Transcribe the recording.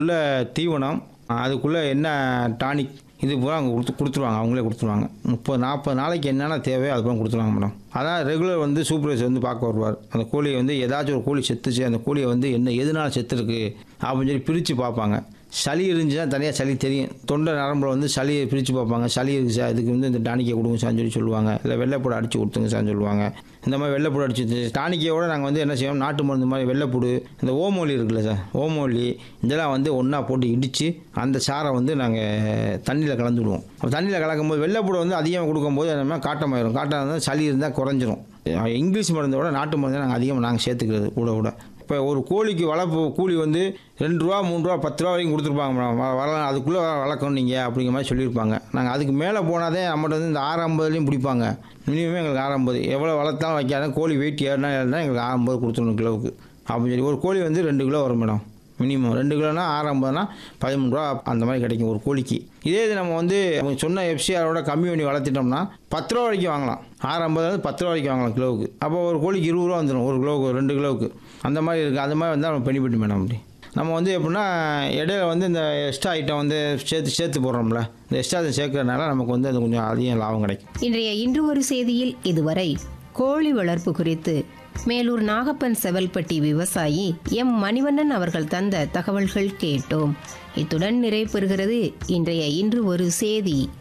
உள்ள தீவனம் அதுக்குள்ளே என்ன டானிக் இது பூரா அவங்க கொடுத்து கொடுத்துருவாங்க அவங்களே கொடுத்துருவாங்க முப்பது நாற்பது நாளைக்கு என்னென்ன தேவையோ அது பூரா கொடுத்துருவாங்க மேடம் அதான் ரெகுலர் வந்து சூப்பர்வைசர் வந்து பார்க்க வருவார் அந்த கோழியை வந்து ஏதாச்சும் ஒரு கோழி செத்துச்சு அந்த கோழியை வந்து என்ன எதனால செத்துருக்கு அப்படின்னு சொல்லி பிரித்து பார்ப்பாங்க சளி இருந்துச்சுன்னா தனியாக சளி தெரியும் தொண்டை நரம்பில் வந்து சளியை பிரித்து பார்ப்பாங்க சளி இருக்கு சார் இதுக்கு வந்து இந்த டானிக்கை கொடுங்க சார்னு சொல்லி சொல்லுவாங்க இல்லை வெள்ளைப்பூடு அடித்து கொடுத்துங்க சார்னு சொல்லுவாங்க இந்த மாதிரி வெள்ளைப்பூடு அடிச்சு டானிக்கையோட நாங்கள் வந்து என்ன செய்வோம் நாட்டு மருந்து மாதிரி வெள்ளைப்பூடு இந்த ஓமோலி இருக்குல்ல சார் ஓமோலி இதெல்லாம் வந்து ஒன்றா போட்டு இடித்து அந்த சாரை வந்து நாங்கள் தண்ணியில் கலந்து விடுவோம் அப்போ தண்ணியில் கலக்கும்போது வெள்ளைப்பூடு வந்து அதிகமாக கொடுக்கும்போது என்ன காட்டமாயிரும் காட்டம் இருந்தால் சளி இருந்தால் குறைஞ்சிரும் இங்கிலீஷ் மருந்தோட நாட்டு மருந்து நாங்கள் அதிகமாக நாங்கள் சேர்த்துக்கிறது கூட கூட இப்போ ஒரு கோழிக்கு வளர்ப்பு கூலி வந்து ரெண்டு ரூபா மூணு ரூபா பத்து ரூபா வரைக்கும் கொடுத்துருப்பாங்க மேடம் வ- வரலாம் அதுக்குள்ளே வளர்க்கணும் நீங்கள் அப்படிங்கிற மாதிரி சொல்லியிருப்பாங்க நாங்கள் அதுக்கு மேலே போனாதே நம்மகிட்ட வந்து இந்த ஆறு ஐம்பதுலேயும் பிடிப்பாங்க மினிமம் எங்களுக்கு ஆறு ஐம்பது எவ்வளோ வளர்த்தாலும் வைக்காத கோழி வெயிட் ஏறினா ஏறினா எங்களுக்கு ஆறு ஐம்பது கொடுத்துடணும் கிலோவுக்கு அப்படின்னு சொல்லி ஒரு கோழி வந்து ரெண்டு கிலோ வரும் மேடம் மினிமம் ரெண்டு கிலோனா ஆறு ஐம்பதுனா பதிமூணு ரூபா அந்த மாதிரி கிடைக்கும் ஒரு கோழிக்கு இதே இது நம்ம வந்து அவங்க சொன்ன எஃப்சிஆரோட கம்மி பண்ணி வளர்த்திட்டோம்னா பத்து ரூபா வரைக்கும் வாங்கலாம் ஆறு ஐம்பது வந்து பத்து ரூபா வரைக்கும் வாங்கலாம் கிலோவுக்கு அப்போ ஒரு கோழிக்கு இருபது ரூபா வந்துடும் ஒரு கிலோவுக்கு ரெண்டு கிலோவுக்கு அந்த மாதிரி இருக்குது அந்த மாதிரி வந்தால் நம்ம பெனிஃபிட் மேடம் அப்படி நம்ம வந்து எப்படின்னா இடையில வந்து இந்த எக்ஸ்ட்ரா ஐட்டம் வந்து சேர்த்து சேர்த்து போடுறோம்ல இந்த எக்ஸ்ட்ரா அதை சேர்க்கறதுனால நமக்கு வந்து அது கொஞ்சம் அதிகம் லாபம் கிடைக்கும் இன்றைய இன்று ஒரு செய்தியில் இதுவரை கோழி வளர்ப்பு குறித்து மேலூர் நாகப்பன் செவல்பட்டி விவசாயி எம் மணிவண்ணன் அவர்கள் தந்த தகவல்கள் கேட்டோம் இத்துடன் நிறைவு பெறுகிறது இன்றைய இன்று ஒரு செய்தி